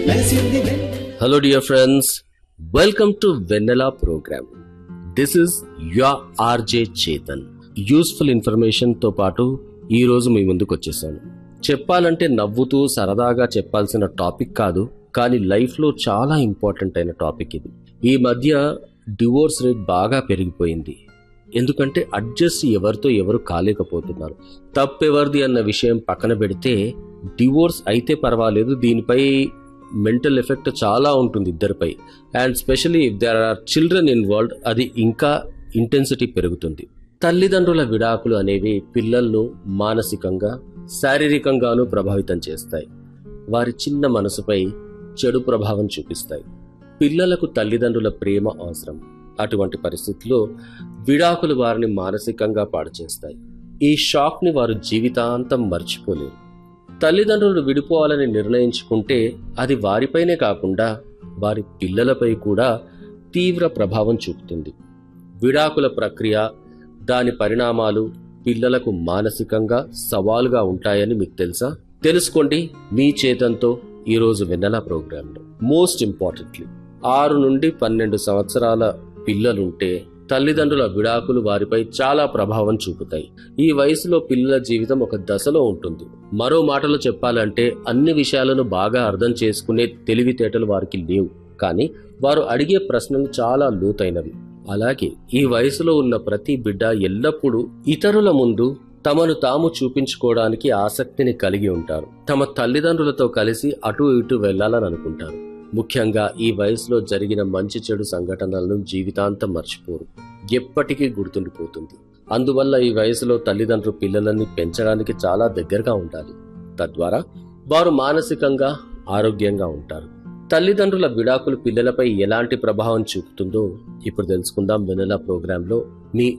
వెలసింది వెన్నెల Hello, dear friends. Welcome to Vanilla program. This is your RJ Chetan. Useful ఇన్ఫర్మేషన్తో పాటు ఈ రోజు మీ ముందుకు వచ్చేసాను చెప్పాలంటే నవ్వుతూ సరదాగా చెప్పాల్సిన టాపిక్ కాదు కానీ లైఫ్లో చాలా ఇంపార్టెంట్ అయిన టాపిక్ ఇది ఈ మధ్య డివోర్స్ రేట్ బాగా పెరిగిపోయింది ఎందుకంటే అడ్జస్ట్ ఎవరితో ఎవరు కాలేకపోతున్నారు తప్పెవరిది అన్న విషయం పక్కన పెడితే డివోర్స్ అయితే పర్వాలేదు దీనిపై మెంటల్ ఎఫెక్ట్ చాలా ఉంటుంది ఇద్దరిపై and specially if there are children involved అది ఇంకా ఇంటెన్సిటీ పెరుగుతుంది తల్లిదండ్రుల విడాకులు అనేవి పిల్లలను మానసికంగా శారీరకంగానూ ప్రభావితం చేస్తాయి వారి చిన్న మనసుపై చెడు ప్రభావం చూపిస్తాయి పిల్లలకు తల్లిదండ్రుల ప్రేమ అవసరం అటువంటి పరిస్థితుల్లో విడాకులు వారిని మానసికంగా పాడు చేస్తాయి ఈ షాక్ని వారు జీవితాంతం మర్చిపోలేరు తల్లిదండ్రులు విడిపోవాలని నిర్ణయించుకుంటే అది వారిపైనే కాకుండా వారి పిల్లలపై కూడా తీవ్ర ప్రభావం చూపుతుంది విడాకుల ప్రక్రియ దాని పరిణామాలు పిల్లలకు మానసికంగా సవాలుగా ఉంటాయని మీకు తెలుసా తెలుసుకోండి మీ చేతంతో ఈరోజు వెన్నెల ప్రోగ్రాంలో మోస్ట్ ఇంపార్టెంట్లీ ఆరు నుండి పన్నెండు సంవత్సరాల పిల్లలుంటే తల్లిదండ్రుల విడాకులు వారిపై చాలా ప్రభావం చూపుతాయి ఈ వయసులో పిల్లల జీవితం ఒక దశలో ఉంటుంది మరో మాటలో చెప్పాలంటే అన్ని విషయాలను బాగా అర్థం చేసుకునే తెలివితేటలు వారికి లేవు కానీ వారు అడిగే ప్రశ్నలు చాలా లోతైనవి అలాగే ఈ వయసులో ఉన్న ప్రతి బిడ్డ ఎల్లప్పుడూ ఇతరుల ముందు తమను తాము చూపించుకోవడానికి ఆసక్తిని కలిగి ఉంటారు తమ తల్లిదండ్రులతో కలిసి అటు ఇటు వెళ్లాలని అనుకుంటారు ముఖ్యంగా ఈ వయసులో జరిగిన మంచి చెడు సంఘటనలను జీవితాంతం మర్చిపోరు ఎప్పటికీ గుర్తుండిపోతుంది అందువల్ల ఈ వయసులో తల్లిదండ్రులు పిల్లలని పెంచడానికి చాలా దగ్గరగా ఉండాలి తద్వారా వారు మానసికంగా ఆరోగ్యంగా ఉంటారు తల్లిదండ్రుల విడాకులు పిల్లలపై ఎలాంటి ప్రభావం చూపుతుందో ఇప్పుడు తెలుసుకుందాం వెనెలా ప్రోగ్రాంలో మీ